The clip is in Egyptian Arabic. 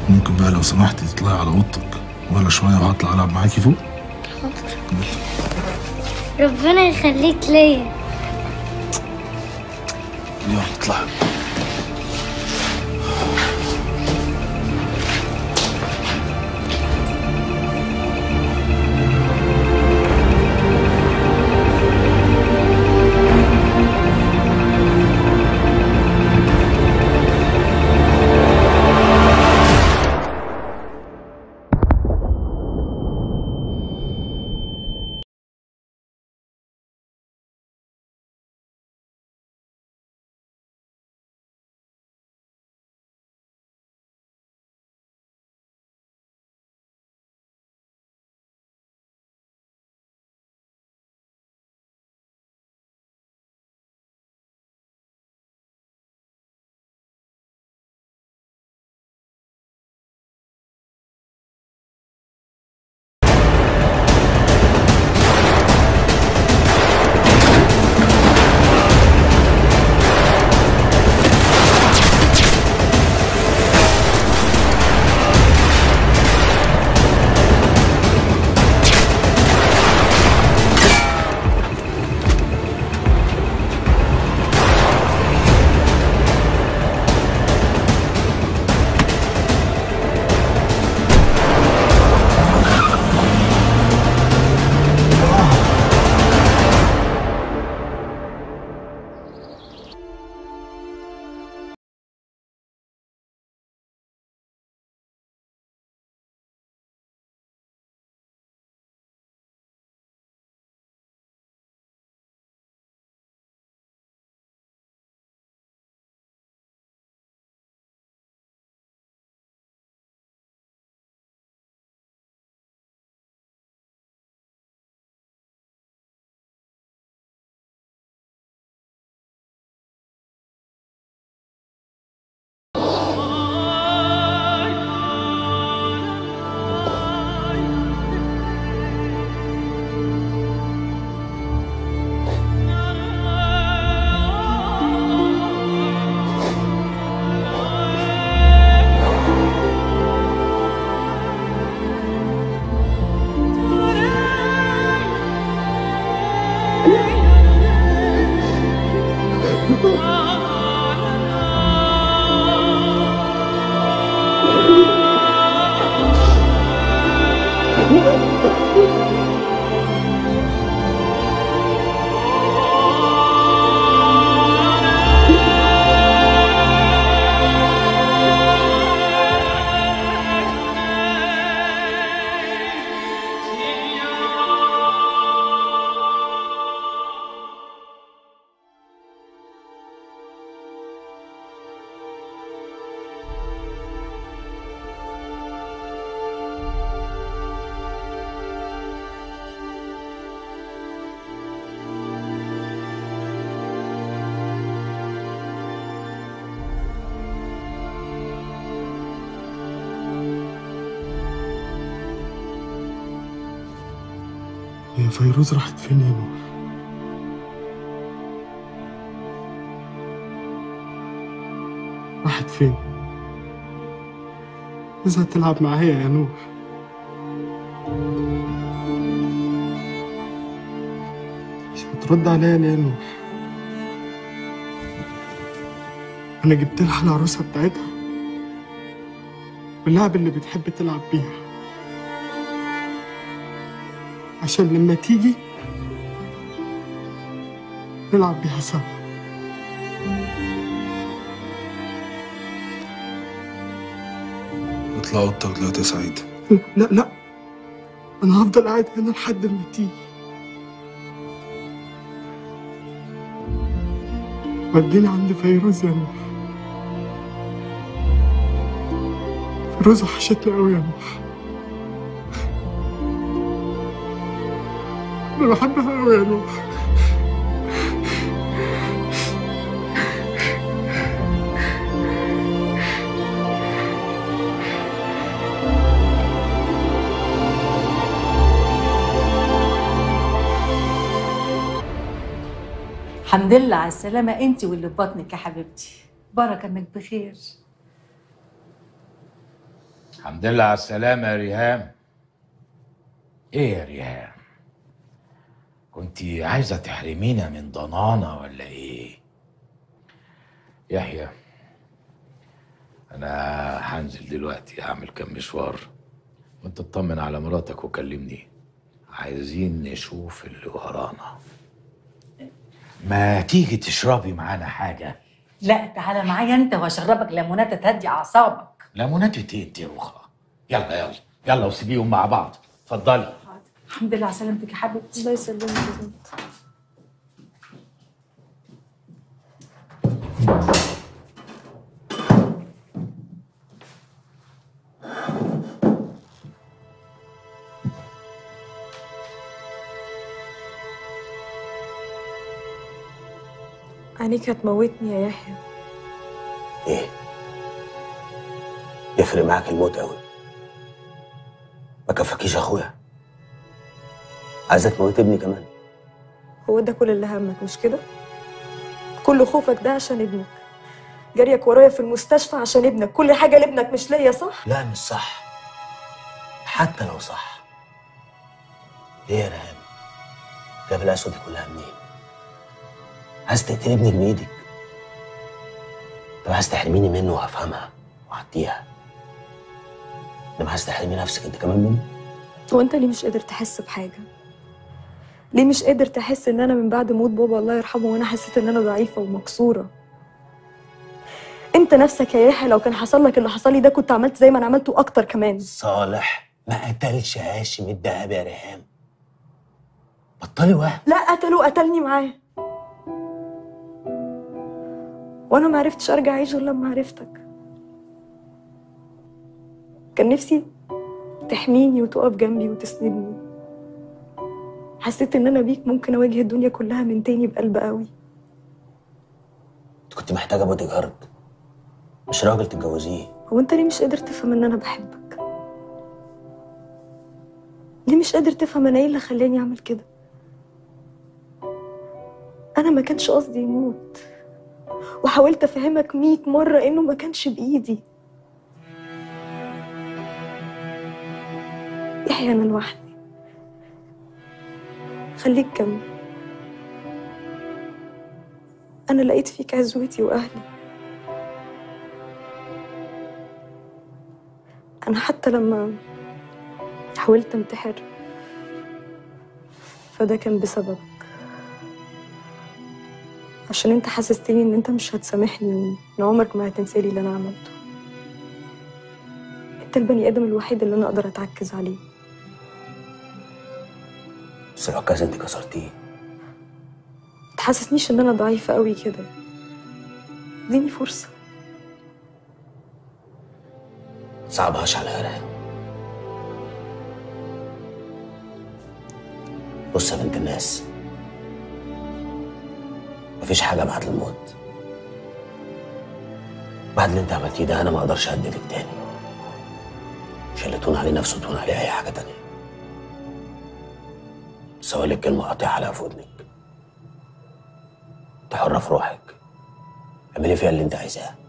ممكن بقى لو سمحتي تطلعي على اوضتك ولا شويه وهطلع العب معاكي فوق ربنا يخليك ليا يلا اطلعي هي فيروز راحت فين يا نور راحت فين عايزة تلعب معايا يا نور مش بترد عليا ليه يا نور انا جبت لها العروسة بتاعتها واللعب اللي بتحب تلعب بيها عشان لما تيجي نلعب بيها سوا اطلع اوضتك دلوقتي يا سعيد لا لا انا هفضل قاعد هنا لحد ما تيجي وديني عند فيروز يا نور فيروز وحشتني قوي يا نور انا بحبها قوي يا نور الحمد لله على السلامة انت واللي في بطنك يا حبيبتي بركة انك بخير الحمد لله على السلامة يا ريهام ايه يا ريهام كنت عايزة تحرمينا من ضنانة ولا ايه يحيى انا هنزل دلوقتي اعمل كام مشوار وانت اطمن على مراتك وكلمني عايزين نشوف اللي ورانا ما تيجي تشربي معانا حاجة لا تعالى معايا انت واشربك ليمونات تهدي اعصابك ليمونات ايه انت يا رخرة يلا يلا يلا وسيبيهم مع بعض اتفضلي الحمد لله على سلامتك يا حبيبتي الله يسلمك يا طنط عينيك هتموتني يا يحيى ايه يفرق معاك الموت قوي ما كفاكيش اخويا عايزه تموت ابني كمان هو ده كل اللي همك مش كده كل خوفك ده عشان ابنك جريك ورايا في المستشفى عشان ابنك كل حاجه لابنك مش ليا صح لا مش صح حتى لو صح ايه يا رهام جاب الاسود دي كلها منين عايز تقتل ابنك بايدك طب عايز تحرميني منه وهفهمها وهعديها انما عايز تحرمي نفسك انت كمان منه هو انت ليه مش قادر تحس بحاجه ليه مش قادر تحس ان انا من بعد موت بابا الله يرحمه وانا حسيت ان انا ضعيفه ومكسوره انت نفسك يا يحيى لو كان حصل لك اللي حصل لي ده كنت عملت زي ما انا عملته اكتر كمان صالح ما قتلش هاشم الدهب يا ريهام بطلي وهم لا قتله قتلني معاه وانا ما عرفتش ارجع اعيش غير لما عرفتك كان نفسي تحميني وتقف جنبي وتسندني حسيت ان انا بيك ممكن اواجه الدنيا كلها من تاني بقلب قوي انت كنت محتاجه بودي جارد مش راجل تتجوزيه هو انت ليه مش قادر تفهم ان انا بحبك ليه مش قادر تفهم انا ايه اللي خلاني اعمل كده انا ما كانش قصدي يموت وحاولت افهمك مية مرة انه ما كانش بايدي يحيى انا لوحدي خليك جنبي انا لقيت فيك عزوتي واهلي انا حتى لما حاولت انتحر فده كان بسببك عشان انت حسستني ان انت مش هتسامحني وان عمرك ما هتنسالي اللي انا عملته انت البني ادم الوحيد اللي انا اقدر اتعكز عليه بس العكاز انت كسرتيه تحسسنيش ان انا ضعيفة قوي كده اديني فرصة تصعبهاش على ريهام بص يا بنت الناس مفيش حاجة بعد الموت بعد اللي انت عملتيه ده انا ما اقدرش اهددك تاني مش اللي تهون عليه نفسه تهون عليه اي حاجة تانية بس هقول لك كلمة قاطعة عليها في ودنك انت حرة في روحك اعملي فيها اللي انت عايزاه